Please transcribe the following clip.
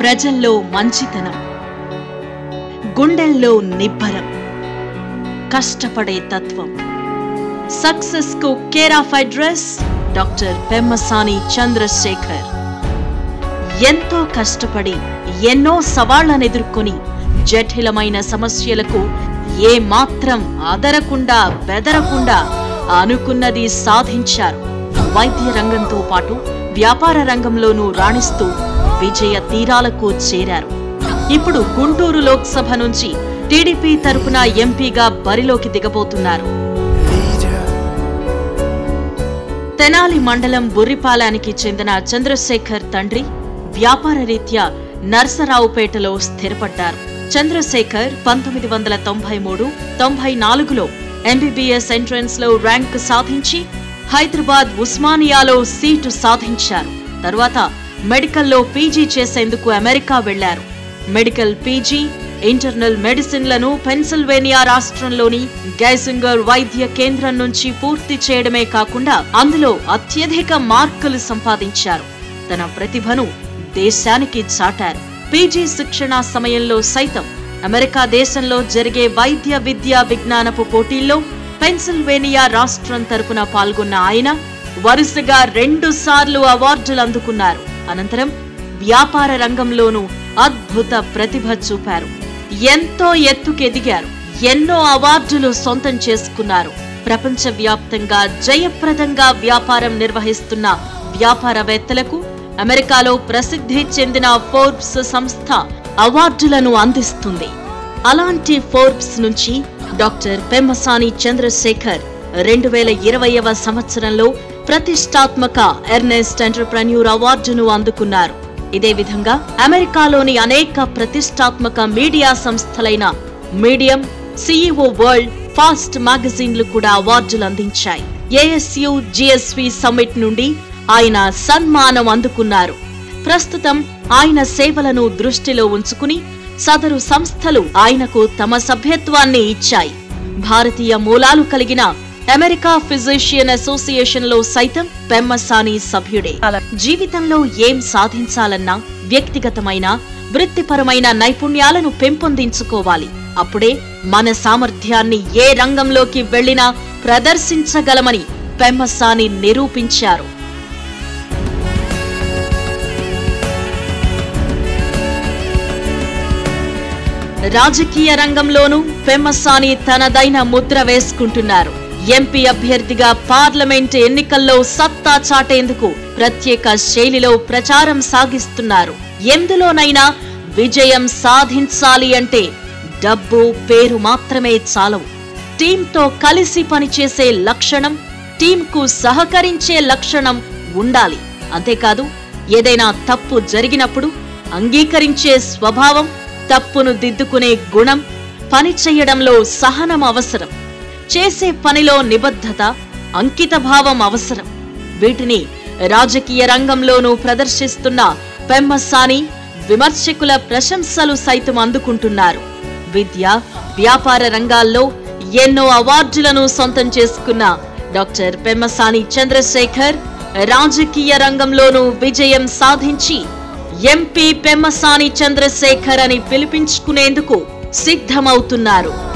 ప్రజల్లో మంచితనం గుండెల్లో నిబ్బరం కష్టపడే తత్వం సక్సెస్ కు care of address doctor Pemmasani Chandrasekhar ఎంతో కష్టపడి ఎన్నో సవాళ్లను ఎదుర్కొని జటిలమైన సమస్యలకు ఏ మాత్రం అదరకుండా బెదరకుండా అనుకున్నది సాధించారు వైద్య రంగంతో పాటు వ్యాపార రంగంలోనూ రాణిస్తూ విజయ తీరాలకు చేరారు ఇప్పుడు గుంటూరు లోక్సభ నుంచి టీడీపీ తరపున ఎంపీగా బరిలోకి దిగబోతున్నారు తెనాలి మండలం బుర్రిపాలానికి చెందిన చంద్రశేఖర్ తండ్రి వ్యాపార రీత్యా నర్సరావుపేటలో స్థిరపడ్డారు చంద్రశేఖర్ పంతొమ్మిది వందల తొంభై మూడు తొంభై నాలుగులో ఎంబీబీఎస్ ఎంట్రన్స్ లో ర్యాంక్ సాధించి హైదరాబాద్ ఉస్మానియాలో సీటు సాధించారు తర్వాత మెడికల్లో పీజీ చేసేందుకు అమెరికా వెళ్లారు మెడికల్ పీజీ ఇంటర్నల్ మెడిసిన్లను పెన్సిల్వేనియా రాష్ట్రంలోని గైసింగర్ వైద్య కేంద్రం నుంచి పూర్తి చేయడమే కాకుండా అందులో అత్యధిక మార్కులు సంపాదించారు తన ప్రతిభను దేశానికి చాటారు పీజీ శిక్షణ సమయంలో సైతం అమెరికా దేశంలో జరిగే వైద్య విద్యా విజ్ఞానపు పోటీల్లో పెన్సిల్వేనియా రాష్ట్రం తరపున పాల్గొన్న ఆయన వరుసగా రెండు సార్లు అవార్డులు అందుకున్నారు అనంతరం వ్యాపార రంగంలోనూ అద్భుత ప్రతిభ చూపారు ఎంతో ఎత్తుకెదిగారు ఎన్నో అవార్డులు సొంతం చేసుకున్నారు ప్రపంచవ్యాప్తంగా జయప్రదంగా వ్యాపారం నిర్వహిస్తున్న వ్యాపారవేత్తలకు అమెరికాలో ప్రసిద్ధి చెందిన ఫోర్బ్స్ సంస్థ అవార్డులను అందిస్తుంది అలాంటి ఫోర్బ్స్ నుంచి డాక్టర్ పెమ్మసాని చంద్రశేఖర్ రెండు వేల ఇరవైవ సంవత్సరంలో ప్రతిష్టాత్మక ఎర్నెస్ట్ ఎంటర్ప్రెన్యూర్ అవార్డును అందుకున్నారు ఇదే విధంగా అమెరికాలోని అనేక ప్రతిష్టాత్మక మీడియా సంస్థలైన మీడియం సిఇఓ వరల్డ్ ఫాస్ట్ మ్యాగజైన్లు కూడా అవార్డులు అందించాయి ఏఎస్యు జిఎస్వి సమ్మిట్ నుండి ఆయన సన్మానం అందుకున్నారు ప్రస్తుతం ఆయన సేవలను దృష్టిలో ఉంచుకుని సదరు సంస్థలు ఆయనకు తమ సభ్యత్వాన్ని ఇచ్చాయి భారతీయ మూలాలు కలిగిన అమెరికా ఫిజిషియన్ అసోసియేషన్ లో సైతం పెమ్మసాని సభ్యుడే జీవితంలో ఏం సాధించాలన్నా వ్యక్తిగతమైన వృత్తిపరమైన నైపుణ్యాలను పెంపొందించుకోవాలి అప్పుడే మన సామర్థ్యాన్ని ఏ రంగంలోకి వెళ్లినా ప్రదర్శించగలమని పెమ్మసాని నిరూపించారు రాజకీయ రంగంలోనూ పెమ్మసాని తనదైన ముద్ర వేసుకుంటున్నారు ఎంపీ అభ్యర్థిగా పార్లమెంట్ ఎన్నికల్లో సత్తా చాటేందుకు ప్రత్యేక శైలిలో ప్రచారం సాగిస్తున్నారు ఎందులోనైనా విజయం సాధించాలి అంటే డబ్బు పేరు మాత్రమే చాలవు టీంతో కలిసి పనిచేసే లక్షణం టీంకు సహకరించే లక్షణం ఉండాలి అంతేకాదు ఏదైనా తప్పు జరిగినప్పుడు అంగీకరించే స్వభావం తప్పును దిద్దుకునే గుణం పని చేయడంలో సహనం అవసరం చేసే పనిలో నిబద్ధత అంకితభావం అవసరం వీటిని రాజకీయ రంగంలోనూ ప్రదర్శిస్తున్న పెమ్మసాని విమర్శకుల ప్రశంసలు సైతం అందుకుంటున్నారు విద్య వ్యాపార రంగాల్లో ఎన్నో అవార్డులను సొంతం చేసుకున్న డాక్టర్ పెమ్మసాని చంద్రశేఖర్ రాజకీయ రంగంలోనూ విజయం సాధించి ఎంపీ పెమ్మసాని చంద్రశేఖర్ అని పిలిపించుకునేందుకు సిద్ధమవుతున్నారు